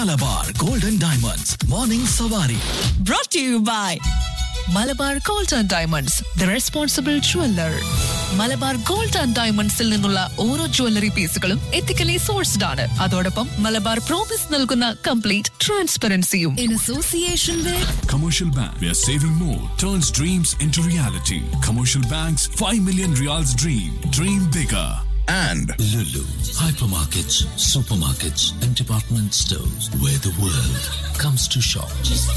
Malabar golden diamonds morning സവാരി brought to you by Malabar gold and diamonds the responsible jeweller Malabar gold and ഡയമണ്ട്സിൽ നിന്നുള്ള ഓരോ jewellery പീസുകളും ethically sourced ആണ് അതോടൊപ്പം മലബാർ പ്രോമിസ് നൽകുന്ന കംപ്ലീറ്റ് ട്രാൻസ്പെറൻസിയും in association with Commercial Bank, where saving more turns dreams into reality. Commercial Bank's 5 million reals dream. Dream bigger. and Lulu, hypermarkets, supermarkets, and department stores where the world comes to shop.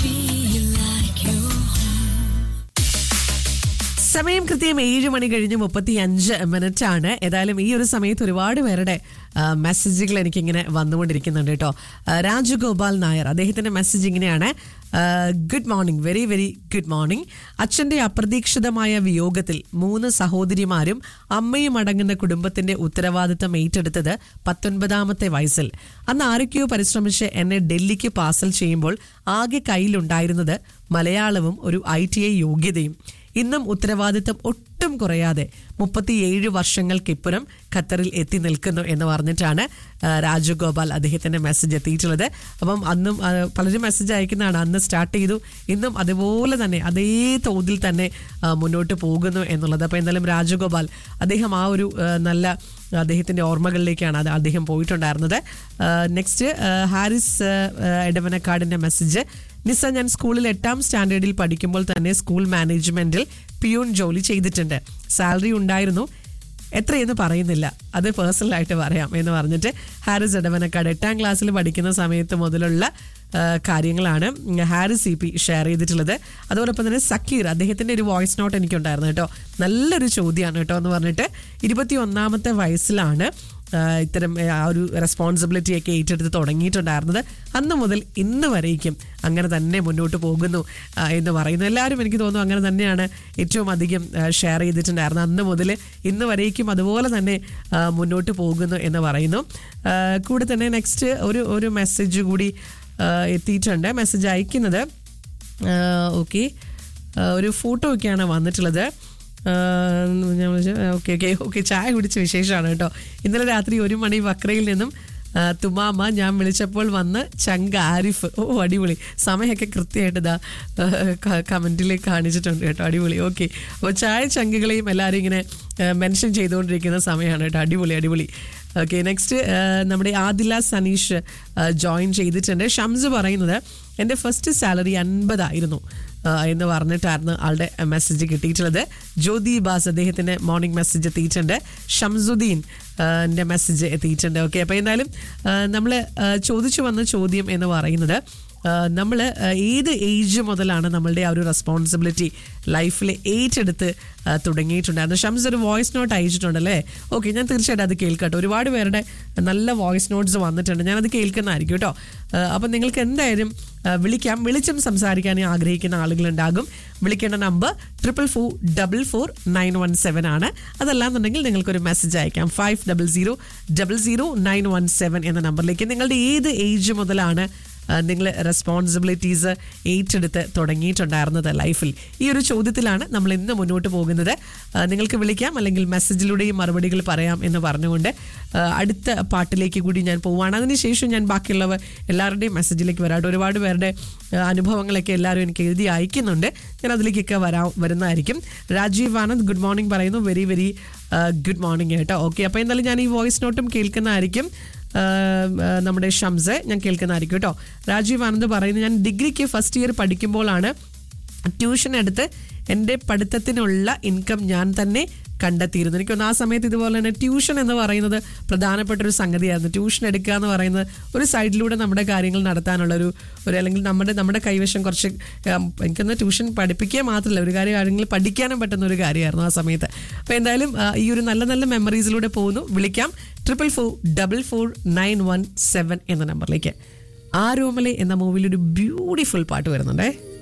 സമയം കൃത്യം ഏഴ് മണി കഴിഞ്ഞ് മുപ്പത്തി അഞ്ച് minute ആണ് ഏതായാലും ഈ ഒരു സമയത്ത് ഒരുപാട് പേരുടെ ആ, മെസ്സേജുകൾ എനിക്കിങ്ങനെ വന്നുകൊണ്ടിരിക്കുന്നുണ്ട് കേട്ടോ ആ, രാജഗോപാൽ നായർ അദ്ദേഹത്തിന്റെ മെസ്സേജ് ഇങ്ങനെയാണ് good morning very very good morning അച്ഛന്റെ അപ്രതീക്ഷിതമായ വിയോഗത്തിൽ മൂന്ന് സഹോദരിമാരും അമ്മയും അടങ്ങുന്ന കുടുംബത്തിന്റെ ഉത്തരവാദിത്തം ഏറ്റെടുത്തത് പത്തൊൻപതാമത്തെ വയസ്സിൽ അന്ന് ആരൊക്കെയോ പരിശ്രമിച്ച് എന്നെ ഡൽഹിക്ക് പാസൽ ചെയ്യുമ്പോൾ ആകെ കയ്യിലുണ്ടായിരുന്നത് മലയാളവും ഒരു ഐ ടി ഐ യോഗ്യതയും ഇന്നും ഉത്തരവാദിത്തം ഒട്ടും കുറയാതെ മുപ്പത്തിയേഴ് വർഷങ്ങൾക്കിപ്പുറം ഖത്തറിൽ എത്തി നിൽക്കുന്നു എന്ന് പറഞ്ഞിട്ടാണ് ആ, രാജഗോപാൽ അദ്ദേഹത്തിന്റെ മെസ്സേജ് എത്തിയിട്ടുള്ളത് അപ്പം അന്നും ആ, പലരും മെസ്സേജ് അയക്കുന്നതാണ് അന്ന് സ്റ്റാർട്ട് ചെയ്തു ഇന്നും അതുപോലെ തന്നെ അതേ തോതിൽ തന്നെ ആ, മുന്നോട്ട് പോകുന്നു എന്നുള്ളത് അപ്പോൾ എന്തായാലും രാജഗോപാൽ അദ്ദേഹം ആ ഒരു ആ, നല്ല അദ്ദേഹത്തിന്റെ ഓർമ്മകളിലേക്കാണ് അത് അദ്ദേഹം പോയിട്ടുണ്ടായിരുന്നത് നെക്സ്റ്റ് ഹാരിസ് ആ, എടവനക്കാടിന്റെ മെസ്സേജ് നിസ ഞാൻ സ്കൂളിൽ എട്ടാം സ്റ്റാൻഡേർഡിൽ പഠിക്കുമ്പോൾ തന്നെ സ്കൂൾ മാനേജ്മെന്റിൽ പിയൂൺ ജോലി ചെയ്തിട്ടുണ്ട് സാലറി ഉണ്ടായിരുന്നു എത്രയെന്ന് പറയുന്നില്ല അത് പേഴ്സണലായിട്ട് പറയാം എന്ന് പറഞ്ഞിട്ട് ഹാരിസ് എടവനക്കാട് എട്ടാം ക്ലാസ്സിൽ പഠിക്കുന്ന സമയത്ത് മുതലുള്ള ആ, കാര്യങ്ങളാണ് ഹാരിസ് സി പി ഷെയർ ചെയ്തിട്ടുള്ളത് അതോടൊപ്പം തന്നെ സക്കീർ അദ്ദേഹത്തിന്റെ ഒരു വോയിസ് നോട്ട് എനിക്കുണ്ടായിരുന്നു കേട്ടോ നല്ലൊരു ചോദ്യമാണ് കേട്ടോ എന്ന് പറഞ്ഞിട്ട് ഇരുപത്തി ഒന്നാമത്തെ വയസ്സിലാണ് ആ, ഇത്തരം ആ, ആ ഒരു റെസ്പോൺസിബിലിറ്റി ഒക്കെ ഏറ്റെടുത്ത് തുടങ്ങിയിട്ടുണ്ടായിരുന്നത് അന്ന് മുതൽ ഇന്ന് വരേക്കും അങ്ങനെ തന്നെ മുന്നോട്ട് പോകുന്നു ആ, എന്ന് പറയുന്നു എല്ലാവരും എനിക്ക് തോന്നുന്നു അങ്ങനെ തന്നെയാണ് ഏറ്റവും അധികം ഷെയർ ചെയ്തിട്ടുണ്ടായിരുന്നത് അന്ന് മുതൽ ഇന്ന് വരേക്കും അതുപോലെ തന്നെ ആ, മുന്നോട്ട് പോകുന്നു എന്ന് പറയുന്നു ആ, കൂടെ തന്നെ നെക്സ്റ്റ് ഒരു ഒരു മെസ്സേജ് കൂടി ആ, എത്തിയിട്ടുണ്ട് മെസ്സേജ് അയക്കുന്നത് ഓക്കെ ഒരു ഫോട്ടോ ഒക്കെയാണ് വന്നിട്ടുള്ളത് ഓക്കെ ഓക്കെ ഓക്കെ ചായ കുടിച്ച വിശേഷമാണ് കേട്ടോ ഇന്നലെ രാത്രി ഒരു മണി വക്രയിൽ നിന്നും ആ, തുമാമ ഞാൻ വിളിച്ചപ്പോൾ വന്ന് ചങ്ക ആരിഫ് ഓ അടിപൊളി സമയമൊക്കെ കൃത്യമായിട്ട് ഇതാ കമൻറ്റിൽ കാണിച്ചിട്ടുണ്ട് കേട്ടോ അടിപൊളി ഓക്കെ അപ്പോൾ ചായ ചങ്കുകളെയും എല്ലാവരും ഇങ്ങനെ മെൻഷൻ ചെയ്തുകൊണ്ടിരിക്കുന്ന സമയമാണ് കേട്ടോ അടിപൊളി അടിപൊളി ഓക്കെ നെക്സ്റ്റ് നമ്മുടെ ആദില സനീഷ് ജോയിൻ ചെയ്തിട്ടുണ്ട് ഷംസ് പറയുന്നത് എൻ്റെ ഫസ്റ്റ് സാലറി അൻപതായിരുന്നു ആ, എന്ന് പറഞ്ഞിട്ടായിരുന്നു ആളുടെ മെസ്സേജ് കിട്ടിയിട്ടുള്ളത് ജ്യോതി ബാസ് അദ്ദേഹത്തിൻ്റെ മോർണിംഗ് മെസ്സേജ് എത്തിയിട്ടുണ്ട് ഷംസുദ്ദീൻ ആ, ൻ്റെ മെസ്സേജ് എത്തിയിട്ടുണ്ട് ഓക്കെ അപ്പോൾ എന്തായാലും നമ്മൾ ചോദിച്ചു വന്ന ചോദ്യം എന്ന് പറയുന്നത് നമ്മൾ ഏത് ഏജ് മുതലാണ് നമ്മളുടെ ആ ഒരു റെസ്പോൺസിബിലിറ്റി ലൈഫിൽ ഏറ്റെടുത്ത് ആ, തുടങ്ങിയിട്ടുണ്ടായിരുന്നു ഷംസ് ഒരു വോയിസ് നോട്ട് അയച്ചിട്ടുണ്ടല്ലേ ഓക്കെ ഞാൻ തീർച്ചയായിട്ടും അത് കേൾക്കട്ടെ ഒരുപാട് പേരുടെ നല്ല വോയിസ് നോട്ട്സ് വന്നിട്ടുണ്ട് ഞാനത് കേൾക്കുന്നതായിരിക്കും കേട്ടോ അപ്പം നിങ്ങൾക്ക് എന്തായാലും ആ, വിളിക്കാം വിളിച്ചും സംസാരിക്കാൻ ആഗ്രഹിക്കുന്ന ആളുകളുണ്ടാകും വിളിക്കേണ്ട നമ്പർ triple four double four nine one seven ആണ് അതല്ലാന്നുണ്ടെങ്കിൽ നിങ്ങൾക്കൊരു മെസ്സേജ് അയക്കാം five double zero double zero nine one seven എന്ന നമ്പറിലേക്ക് നിങ്ങളുടെ ഏത് ഏജ് മുതലാണ് നിങ്ങൾ റെസ്പോൺസിബിലിറ്റീസ് ഏറ്റെടുത്ത് തുടങ്ങിയിട്ടുണ്ടായിരുന്നത് ലൈഫിൽ ഈ ഒരു ചോദ്യത്തിലാണ് നമ്മൾ ഇന്ന് മുന്നോട്ട് പോകുന്നത് ആ, നിങ്ങൾക്ക് വിളിക്കാം അല്ലെങ്കിൽ മെസ്സേജിലൂടെയും മറുപടികൾ പറയാം എന്ന് പറഞ്ഞുകൊണ്ട് ആ, അടുത്ത പാട്ടിലേക്ക് കൂടി ഞാൻ പോവുകയാണ് അതിനുശേഷം ഞാൻ ബാക്കിയുള്ളവർ എല്ലാവരുടെയും മെസ്സേജിലേക്ക് വരാട്ടെ ഒരുപാട് പേരുടെ ആ, അനുഭവങ്ങളൊക്കെ എല്ലാവരും എനിക്ക് എഴുതി അയക്കുന്നുണ്ട് ഞാൻ അതിലേക്കൊക്കെ വരാ വരുന്നതായിരിക്കും രാജീവ് ആനന്ദ് ഗുഡ് മോർണിംഗ് പറയുന്നു വെരി വെരി ഗുഡ് മോർണിംഗ് കേട്ടോ ഓക്കെ അപ്പോൾ എന്തായാലും ഞാൻ ഈ വോയിസ് നോട്ടും കേൾക്കുന്നതായിരിക്കും ആ, ആ, നമ്മുടെ ഷംസ് ഞാൻ കേൾക്കുന്നതായിരിക്കും കേട്ടോ രാജീവ് ആനന്ദ് പറയുന്നത് ഞാൻ ഡിഗ്രിക്ക് ഫസ്റ്റ് ഇയർ പഠിക്കുമ്പോഴാണ് ട്യൂഷൻ എടുത്ത് എൻ്റെ പഠിത്തത്തിനുള്ള ഇൻകം ഞാൻ തന്നെ കണ്ടെത്തിയിരുന്നു എനിക്കൊന്ന് ആ സമയത്ത് ഇതുപോലെ തന്നെ ട്യൂഷൻ എന്ന് പറയുന്നത് പ്രധാനപ്പെട്ട ഒരു സംഗതിയായിരുന്നു ട്യൂഷൻ എടുക്കുക എന്ന് പറയുന്നത് ഒരു സൈഡിലൂടെ നമ്മുടെ കാര്യങ്ങൾ നടത്താനുള്ള ഒരു ഒരു അല്ലെങ്കിൽ നമ്മുടെ നമ്മുടെ കൈവശം കുറച്ച് ഉം, എനിക്കൊന്ന് ട്യൂഷൻ പഠിപ്പിക്കുക മാത്രമല്ല ഒരു കാര്യം കാര്യങ്ങൾ പഠിക്കാനും പറ്റുന്ന ഒരു കാര്യമായിരുന്നു ആ സമയത്ത് അപ്പോൾ എന്തായാലും ആ, ഈ ഒരു നല്ല നല്ല മെമ്മറീസിലൂടെ പോകുന്നു വിളിക്കാം triple four double four nine one seven എന്ന നമ്പറിലേക്ക് ആ റൂമിലെ എന്ന മൂവിയിൽ ഒരു ബ്യൂട്ടിഫുൾ പാട്ട് വരുന്നുണ്ടേ